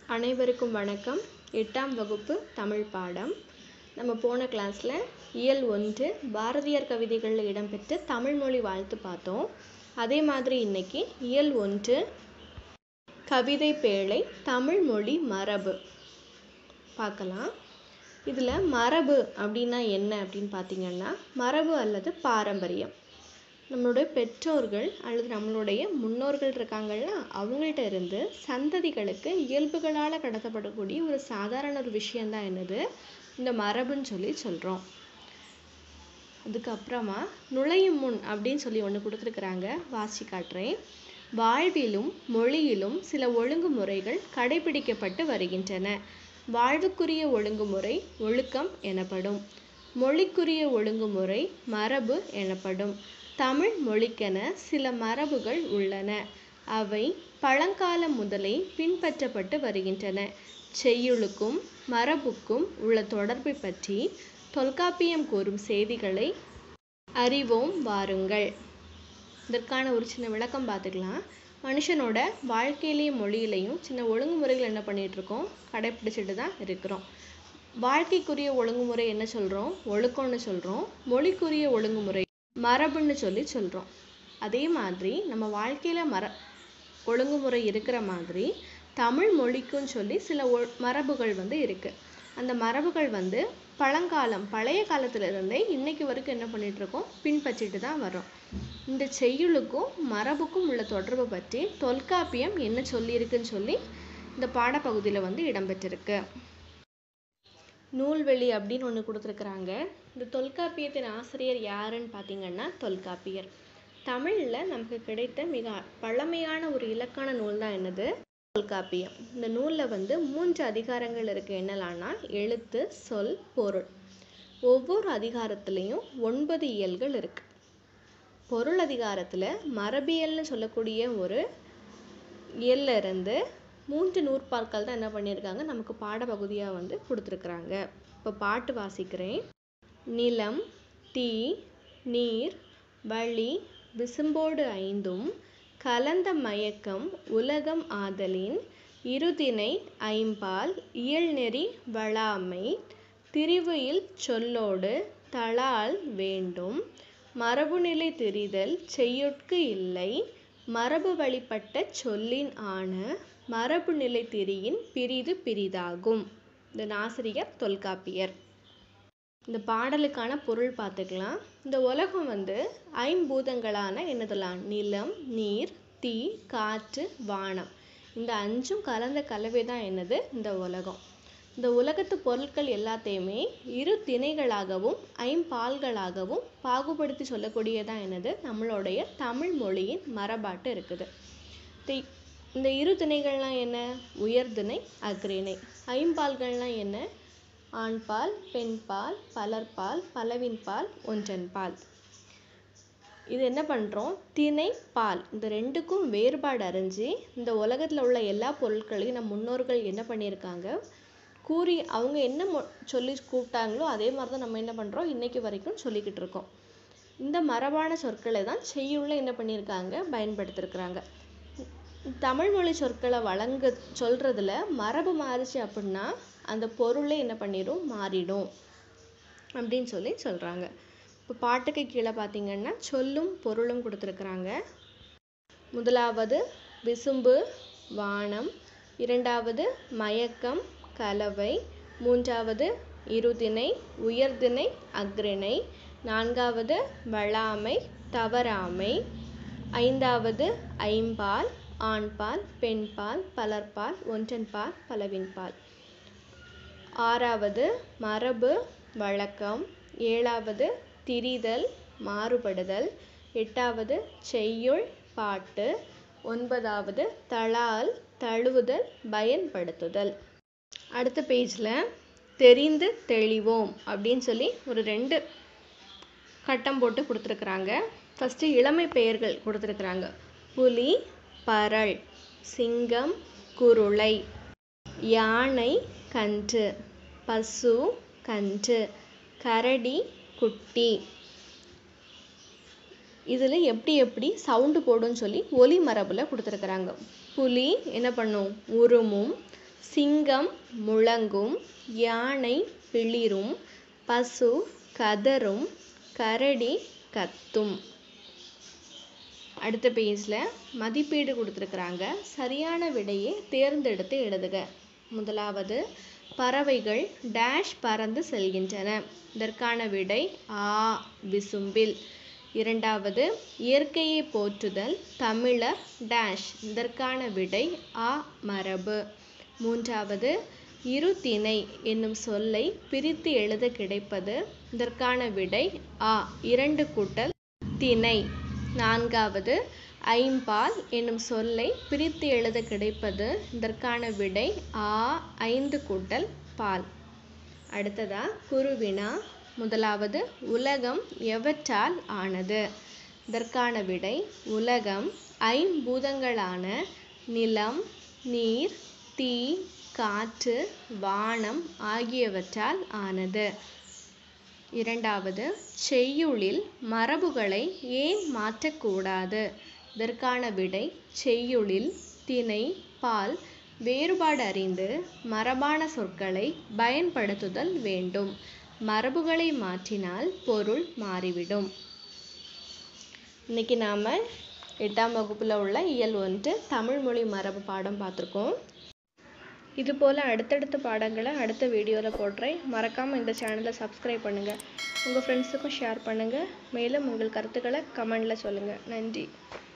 அனைவருக்கும் வணக்கம் எட்டாம் வகுப்பு தமிழ் பாடம் நம்ம போன கிளாஸில் இயல் ஒன்று பாரதியார் கவிதைகளில் இடம்பெற்ற தமிழ்மொழி வாழ்த்து பார்த்தோம் அதே மாதிரி இன்னைக்கு இயல் ஒன்று கவிதை பேழை தமிழ்மொழி மரபு பார்க்கலாம் இதில் மரபு அப்படின்னா என்ன அப்படின்னு பார்த்தீங்கன்னா மரபு அல்லது பாரம்பரியம் நம்மளுடைய பெற்றோர்கள் அல்லது நம்மளுடைய முன்னோர்கள் இருக்காங்கல்ல அவங்கள்ட்ட இருந்து சந்ததிகளுக்கு இயல்புகளால் கடத்தப்படக்கூடிய ஒரு சாதாரண ஒரு விஷயந்தான் என்னது இந்த மரபுன்னு சொல்லி சொல்கிறோம் அதுக்கப்புறமா நுழையும் முன் அப்படின்னு சொல்லி ஒன்று கொடுத்துருக்குறாங்க வாசி காட்டுறேன் வாழ்விலும் மொழியிலும் சில ஒழுங்குமுறைகள் கடைபிடிக்கப்பட்டு வருகின்றன வாழ்வுக்குரிய ஒழுங்குமுறை ஒழுக்கம் எனப்படும் மொழிக்குரிய ஒழுங்குமுறை மரபு எனப்படும் தமிழ் மொழிக்கென சில மரபுகள் உள்ளன அவை பழங்காலம் முதலே பின்பற்றப்பட்டு வருகின்றன செய்யுளுக்கும் மரபுக்கும் உள்ள தொடர்பை பற்றி தொல்காப்பியம் கூறும் செய்திகளை அறிவோம் வாருங்கள் இதற்கான ஒரு சின்ன விளக்கம் பார்த்துக்கலாம் மனுஷனோட வாழ்க்கையிலையும் மொழியிலையும் சின்ன ஒழுங்குமுறைகள் என்ன பண்ணிட்டு இருக்கோம் கடைப்பிடிச்சிட்டு தான் இருக்கிறோம் வாழ்க்கைக்குரிய ஒழுங்குமுறை என்ன சொல்கிறோம் ஒழுக்கம்னு சொல்கிறோம் மொழிக்குரிய ஒழுங்குமுறை மரபுன்னு சொல்லி சொல்கிறோம் அதே மாதிரி நம்ம வாழ்க்கையில் மர ஒழுங்குமுறை இருக்கிற மாதிரி தமிழ் மொழிக்கும் சொல்லி சில ஒ மரபுகள் வந்து இருக்குது அந்த மரபுகள் வந்து பழங்காலம் பழைய காலத்துல இருந்தே இன்னைக்கு வரைக்கும் என்ன பண்ணிட்டு இருக்கோம் பின்பற்றிட்டு தான் வரோம் இந்த செய்யுளுக்கும் மரபுக்கும் உள்ள தொடர்பை பற்றி தொல்காப்பியம் என்ன சொல்லியிருக்குன்னு சொல்லி இந்த பாடப்பகுதியில் வந்து இடம்பெற்றிருக்கு நூல்வெளி அப்படின்னு ஒன்று கொடுத்துருக்குறாங்க இந்த தொல்காப்பியத்தின் ஆசிரியர் யாருன்னு பார்த்தீங்கன்னா தொல்காப்பியர் தமிழில் நமக்கு கிடைத்த மிக பழமையான ஒரு இலக்கண நூல் தான் என்னது தொல்காப்பியம் இந்த நூலில் வந்து மூன்று அதிகாரங்கள் இருக்கு என்னலான்னா எழுத்து சொல் பொருள் ஒவ்வொரு அதிகாரத்துலேயும் ஒன்பது இயல்கள் இருக்கு பொருள் அதிகாரத்தில் மரபியல்னு சொல்லக்கூடிய ஒரு இயல்ல இருந்து மூன்று நூற்பாக்கள் தான் என்ன பண்ணியிருக்காங்க நமக்கு பாடப்பகுதியாக வந்து கொடுத்துருக்குறாங்க இப்போ பாட்டு வாசிக்கிறேன் நிலம் தீ நீர் வழி விசும்போடு ஐந்தும் கலந்த மயக்கம் உலகம் ஆதலின் இருதினை ஐம்பால் இயல்நெறி வளாமை திரிவுயில் சொல்லோடு தளால் வேண்டும் மரபுநிலை திரிதல் செய்யுட்கு இல்லை மரபு வழிபட்ட சொல்லின் ஆன மரபு நிலை திரியின் பிரிது பிரிதாகும் இந்த ஆசிரியர் தொல்காப்பியர் இந்த பாடலுக்கான பொருள் பார்த்துக்கலாம் இந்த உலகம் வந்து ஐம்பூதங்களான என்னதெல்லாம் நிலம் நீர் தீ காற்று வானம் இந்த அஞ்சும் கலந்த கலவை தான் என்னது இந்த உலகம் இந்த உலகத்து பொருட்கள் எல்லாத்தையுமே இரு திணைகளாகவும் ஐம்பால்களாகவும் பாகுபடுத்தி சொல்லக்கூடியதான் என்னது நம்மளுடைய தமிழ் மொழியின் மரபாட்டு இருக்குது இந்த இரு திணைகள்லாம் என்ன உயர்திணை அக்ரிணை ஐம்பால்கள்லாம் என்ன ஆண்பால் பெண்பால் பலர்பால் பலவின்பால் ஒன்றன்பால் இது என்ன பண்ணுறோம் திணை பால் இந்த ரெண்டுக்கும் வேறுபாடு அறிஞ்சு இந்த உலகத்தில் உள்ள எல்லா பொருட்களையும் நம் முன்னோர்கள் என்ன பண்ணியிருக்காங்க கூறி அவங்க என்ன மொ சொல்லி கூப்பிட்டாங்களோ அதே மாதிரி தான் நம்ம என்ன பண்ணுறோம் இன்னைக்கு வரைக்கும் சொல்லிக்கிட்டு இருக்கோம் இந்த மரபான சொற்களை தான் செய்யுள்ள என்ன பண்ணியிருக்காங்க பயன்படுத்திருக்கிறாங்க தமிழ் மொழி சொற்களை வழங்க சொல்கிறதுல மரபு மாறுச்சு அப்படின்னா அந்த பொருளே என்ன பண்ணிடும் மாறிடும் அப்படின்னு சொல்லி சொல்கிறாங்க இப்போ பாட்டுக்கு கீழே பார்த்தீங்கன்னா சொல்லும் பொருளும் கொடுத்துருக்குறாங்க முதலாவது விசும்பு வானம் இரண்டாவது மயக்கம் கலவை மூன்றாவது இருதிணை உயர்திணை அக்ரிணை நான்காவது வளாமை தவறாமை ஐந்தாவது ஐம்பால் ஆண்பால் பெண்பால் பலர்பால் ஒன்றன்பால் பலவின்பால் ஆறாவது மரபு வழக்கம் ஏழாவது திரிதல் மாறுபடுதல் எட்டாவது செய்யுள் பாட்டு ஒன்பதாவது தளால் தழுவுதல் பயன்படுத்துதல் அடுத்த பேஜில் தெரிந்து தெளிவோம் அப்படின்னு சொல்லி ஒரு ரெண்டு கட்டம் போட்டு கொடுத்துருக்குறாங்க ஃபஸ்ட்டு இளமை பெயர்கள் கொடுத்துருக்குறாங்க புலி பரல் சிங்கம் குருளை யானை கன்று பசு கன்று கரடி குட்டி இதில் எப்படி எப்படி சவுண்டு போடுன்னு சொல்லி ஒலி மரபில் கொடுத்துருக்குறாங்க புலி என்ன பண்ணும் உருமும் சிங்கம் முழங்கும் யானை பிளிரும் பசு கதரும் கரடி கத்தும் அடுத்த பேஜில் மதிப்பீடு கொடுத்துருக்குறாங்க சரியான விடையை தேர்ந்தெடுத்து எழுதுக முதலாவது பறவைகள் டேஷ் பறந்து செல்கின்றன இதற்கான விடை ஆ விசும்பில் இரண்டாவது இயற்கையை போற்றுதல் தமிழர் டேஷ் இதற்கான விடை ஆ மரபு மூன்றாவது இரு திணை என்னும் சொல்லை பிரித்து எழுத கிடைப்பது இதற்கான விடை ஆ இரண்டு கூட்டல் திணை நான்காவது ஐம்பால் என்னும் சொல்லை பிரித்து எழுத கிடைப்பது இதற்கான விடை ஆ ஐந்து கூட்டல் பால் அடுத்ததா குருவினா முதலாவது உலகம் எவற்றால் ஆனது இதற்கான விடை உலகம் ஐம்பூதங்களான நிலம் நீர் தீ காற்று வானம் ஆகியவற்றால் ஆனது இரண்டாவது செய்யுளில் மரபுகளை ஏன் மாற்றக்கூடாது இதற்கான விடை செய்யுளில் திணை பால் வேறுபாடு அறிந்து மரபான சொற்களை பயன்படுத்துதல் வேண்டும் மரபுகளை மாற்றினால் பொருள் மாறிவிடும் இன்னைக்கு நாம் எட்டாம் வகுப்பில் உள்ள இயல் ஒன்று தமிழ் மொழி மரபு பாடம் பார்த்துருக்கோம் இது போல் அடுத்தடுத்த பாடங்களை அடுத்த வீடியோவில் போடுறேன் மறக்காமல் இந்த சேனலை சப்ஸ்கிரைப் பண்ணுங்கள் உங்கள் ஃப்ரெண்ட்ஸுக்கும் ஷேர் பண்ணுங்கள் மேலும் உங்கள் கருத்துக்களை கமெண்டில் சொல்லுங்கள் நன்றி